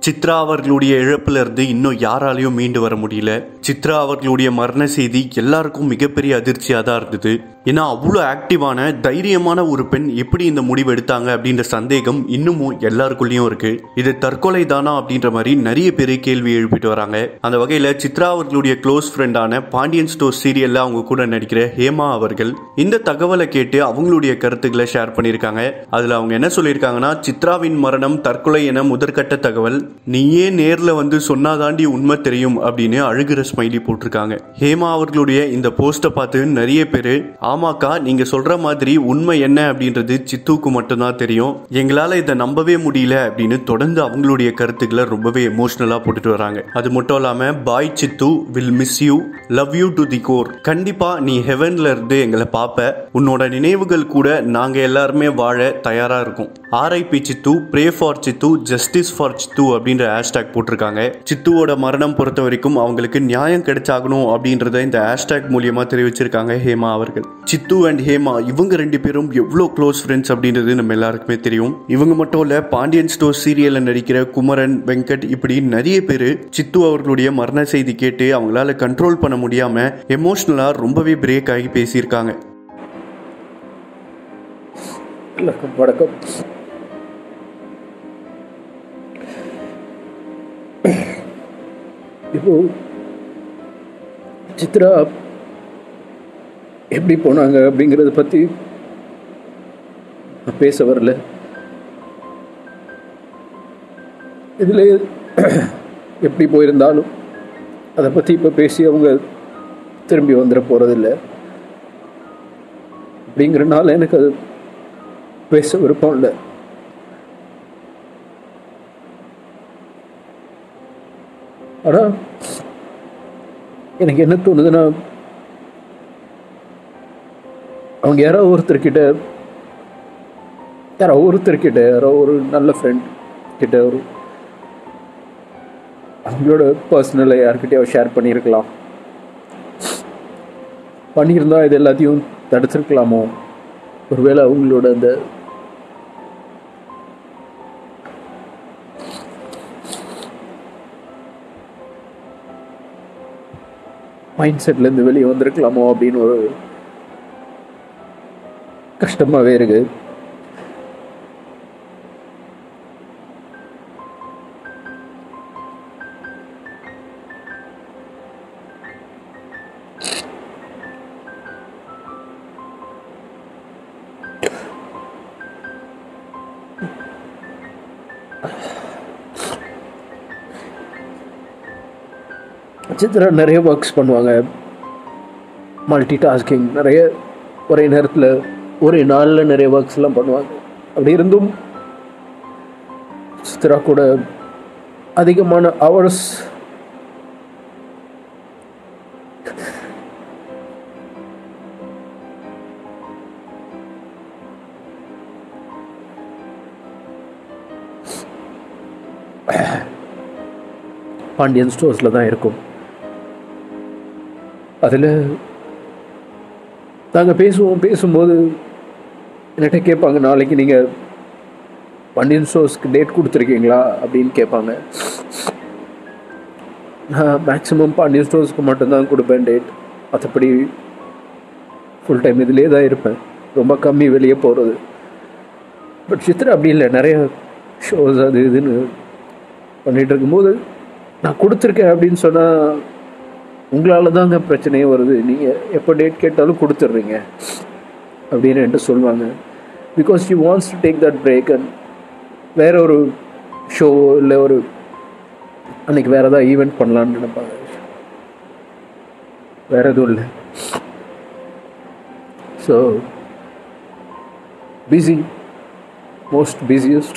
சித்ரா அவர்களுடைய இழப்புல இருந்து இன்னும் யாராலையும் மீண்டு வர முடியல சித்ரா அவர்களுடைய மரண செய்தி எல்லாருக்கும் மிகப்பெரிய அதிர்ச்சியா தான் இருந்தது ஏன்னா அவ்வளோ ஆக்டிவான தைரியமான ஒரு பெண் எப்படி இந்த முடிவு எடுத்தாங்க அப்படின்ற சந்தேகம் இன்னமும் எல்லாருக்குள்ளேயும் இருக்கு இது தற்கொலை தானா அப்படின்ற மாதிரி நிறைய பேர் கேள்வி எழுப்பிட்டு வராங்க அந்த வகையில சித்ரா அவர்களுடைய க்ளோஸ் ஃப்ரெண்டான பாண்டியன் ஸ்டோர் சீரியல்ல அவங்க கூட நடிக்கிற ஹேமா அவர்கள் இந்த தகவலை கேட்டு அவங்களுடைய கருத்துக்களை ஷேர் பண்ணியிருக்காங்க அதுல அவங்க என்ன சொல்லியிருக்காங்கன்னா சித்ராவின் மரணம் தற்கொலை என முதற்கட்ட தகவல் நீயே நேர்ல வந்து சொன்னாதாண்டி உண்மை தெரியும் அப்படின்னு அழுகிற ஸ்மைலி போட்டிருக்காங்க ஹேமா அவர்களுடைய இந்த போஸ்ட்டை பார்த்து நிறைய பேர் ஆமாக்கா நீங்க சொல்ற மாதிரி உண்மை என்ன அப்படின்றது சித்துவுக்கு மட்டும்தான் தெரியும் எங்களால இதை நம்பவே முடியல அப்படின்னு தொடர்ந்து அவங்களுடைய கருத்துக்களை ரொம்பவே எமோஷனலா போட்டுட்டு வராங்க அது மட்டும் இல்லாம bye Chithu will miss you love you to the core கண்டிப்பா நீ ஹெவன்ல இருந்து எங்களை பார்ப்ப உன்னோட நினைவுகள் கூட நாங்க எல்லாருமே வாழ தயாரா இருக்கோம் RIP Chithu pray for Chithu justice for Chithu அப்படின்ற ஹேஷ்டேக் போட்டிருக்காங்க சித்துவோட மரணம் பொறுத்த வரைக்கும் அவங்களுக்கு நியாயம் கிடைச்சாகணும் அப்படின்றத இந்த ஹேஷ்டேக் மூலியமா தெரிவிச்சிருக்காங்க ஹேமா அவர்கள் சித்து அண்ட் ஹேமா இவங்க ரெண்டு பேரும் எவ்வளோ க்ளோஸ் ஃப்ரெண்ட்ஸ் அப்படின்றது நம்ம எல்லாருக்குமே தெரியும் இவங்க மட்டும் இல்ல பாண்டியன் ஸ்டோர் சீரியல்ல நடிக்கிற குமரன் வெங்கட் இப்படி நிறைய பேர் சித்து அவர்களுடைய மரண செய்தி கேட்டு அவங்களால கண்ட்ரோல் பண்ண முடியாம எமோஷ்னலா ரொம்பவே பிரேக் ஆகி பேசியிருக்காங்க எல்லாருக்கும் வணக்கம் இப்போ சித்ரா எப்படி போனாங்க அப்படிங்கிறத பற்றி நான் பேச வரல இதில் எப்படி போயிருந்தாலும் அதை பற்றி இப்போ பேசி அவங்க திரும்பி வந்துட போகிறதில்ல அப்படிங்கிறனால எனக்கு அது பேச விருப்பம் இல்லை ஆனால் எனக்கு என்ன தோணுதுன்னா அவங்க யாரோ ஒருத்தர்கிட்ட யாரோ ஒருத்தர்கிட்ட யாரோ ஒரு நல்ல ஃப்ரெண்ட் கிட்ட ஒரு அவங்களோட பர்சனலை யார்கிட்டயோ ஷேர் பண்ணியிருக்கலாம் பண்ணியிருந்தா இது எல்லாத்தையும் தடுத்திருக்கலாமோ ஒருவேளை அவங்களோட அந்த மைண்ட் செட்லேருந்து வெளியே வந்திருக்கலாமோ அப்படின்னு ஒரு கஷ்டமாகவே இருக்கு சித்ரா நிறைய ஒர்க்ஸ் பண்ணுவாங்க மல்டி டாஸ்கிங் நிறைய ஒரே நேரத்தில் ஒரே நாளில் நிறைய ஒர்க்ஸ்லாம் பண்ணுவாங்க அப்படி இருந்தும் சித்ரா கூட அதிகமான ஹவர்ஸ் பாண்டியன் ஸ்டோர்ஸில் தான் இருக்கும் அதில் நாங்கள் பேசுவோம் பேசும்போது என்கிட்ட கேட்பாங்க நாளைக்கு நீங்கள் பாண்டியன் ஸ்டோர்ஸ்க்கு டேட் கொடுத்துருக்கீங்களா அப்படின்னு கேட்பாங்க நான் மேக்ஸிமம் பாண்டியன் ஸ்டோர்ஸ்க்கு மட்டும்தான் கொடுப்பேன் டேட் மற்றபடி ஃபுல் டைம் இதிலே தான் இருப்பேன் ரொம்ப கம்மி வெளியே போகிறது பட் சித்ரா அப்படி இல்லை நிறைய ஷோஸ் அது இதுன்னு பண்ணிகிட்டு இருக்கும்போது நான் கொடுத்துருக்கேன் அப்படின்னு சொன்னால் உங்களால் தாங்க பிரச்சனையே வருது நீங்கள் எப்போ டேட் கேட்டாலும் கொடுத்துட்றீங்க அப்படின்னு என்கிட்ட சொல்லுவாங்க because you wants to take that break and வேற ஒரு ஷோ இல்லை ஒரு அன்னைக்கு வேறு ஏதாவது ஈவெண்ட் பண்ணலான்னு நினைப்பாங்க வேற எதுவும் இல்லை so busy most busiest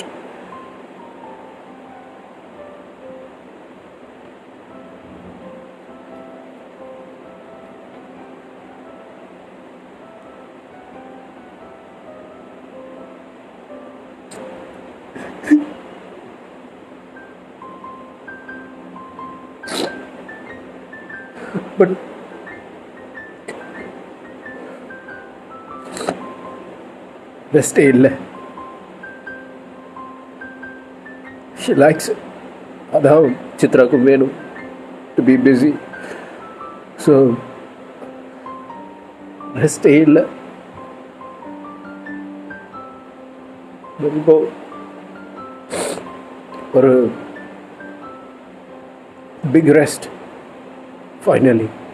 but ரெஸ்டே இல்லை ஷி லைக்ஸ் அதான் சித்ராக்கும் வேணும் டு பி பிஸி ஸோ ரெஸ்டே இல்லை இப்போ ஒரு பிக் ரெஸ்ட் ஃபைனலி